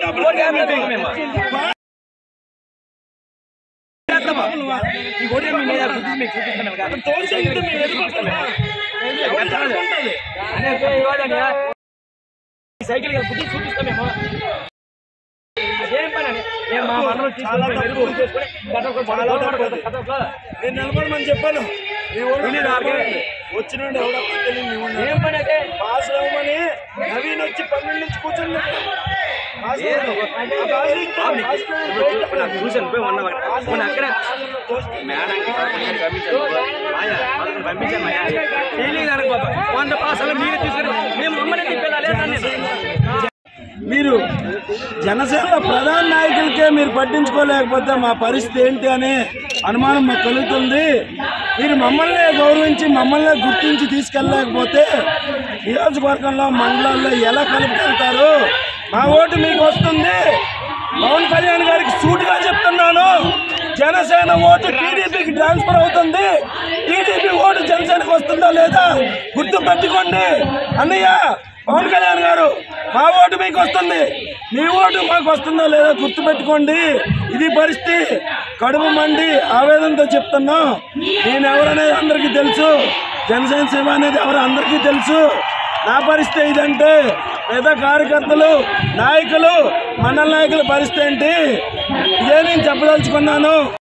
Vote వేస్తాం మేము. వేస్తామా? ఈ ఓటు మీ మీద గుర్తించి మీకు చూపిస్తున్నాం కదా. అనేక ఇవ్వాలని ఈ సైకిల్ కదా గుర్తించి చూపిస్తాం మేము అదేం పని అని నేను మా మనలో తీసుకొని మెరుగు చేసుకొని గట్ట ఒక చాలా గొడవ తప్పు. పడకూడదు. కథ ఒక నేను నిలబడమని చెప్పాను ఈ ఊళ్ళో తెలీదు ఆడికి. వచ్చిన ఎవడో తెలియదు నీ ఊళ్ళో. ఏం పని అయితే పాస్ అవ్వమని నవీన్ వచ్చి పన్నెండు నుంచి కూర్చుంది పాస్ అవ్వను. ఆ పాస్ ఇస్తే బాబు నీకు పాస్ ఇప్పుడు చూ- నాకు చూశాను పోయి ఉన్న మొన్న అక్కడ మేడంకి పదకొండుకి పంపించాను మాయా పదకొండు పంపించాను మాయా ఫీలింగ్ అనుకో వంద పాసాలు మీరే తీసుకుని మేము మమ్మల్ని తిప్పాలి నేను మీరు జనసేన ప్రధాన నాయకులకే మీరు పట్టించుకోలేకపోతే మా పరిస్థితి ఏంటి అనే అనుమానం మాకు కలుగుతుంది మీరు మమ్మల్ని గౌరవించి మమ్మల్ని గుర్తించి తీసుకెళ్ళలేకపోతే నియోజకవర్గంలో మండలాల్లో ఎలా కలుపుకెళ్తారు మా ఓటు మీకు వస్తుంది పవన్ కళ్యాణ్ గారికి సూటిగా చెప్తున్నాను జనసేన ఓటు టీడీపీకి ట్రాన్స్ఫర్ అవుతుంది టీడీపీ ఓటు జనసేనకు వస్తుందా లేదా గుర్తు పెట్టుకోండి అన్నయ్య పవన్ కళ్యాణ్ గారు మా ఓటు మీకు వస్తుంది మీ ఓటు మాకు వస్తుందా లేదా గుర్తు పెట్టుకోండి ఇది పరిస్థితి కడుపు మండి ఆవేదనతో చెప్తున్నాం నేను ఎవరనేది అందరికీ తెలుసు జనసేన సేవ అనేది ఎవరు అందరికీ తెలుసు నా పరిస్థితి ఇదంటే పేద కార్యకర్తలు నాయకులు మండల నాయకుల పరిస్థితి ఏంటి ఇదే నేను చెప్పదలుచుకున్నాను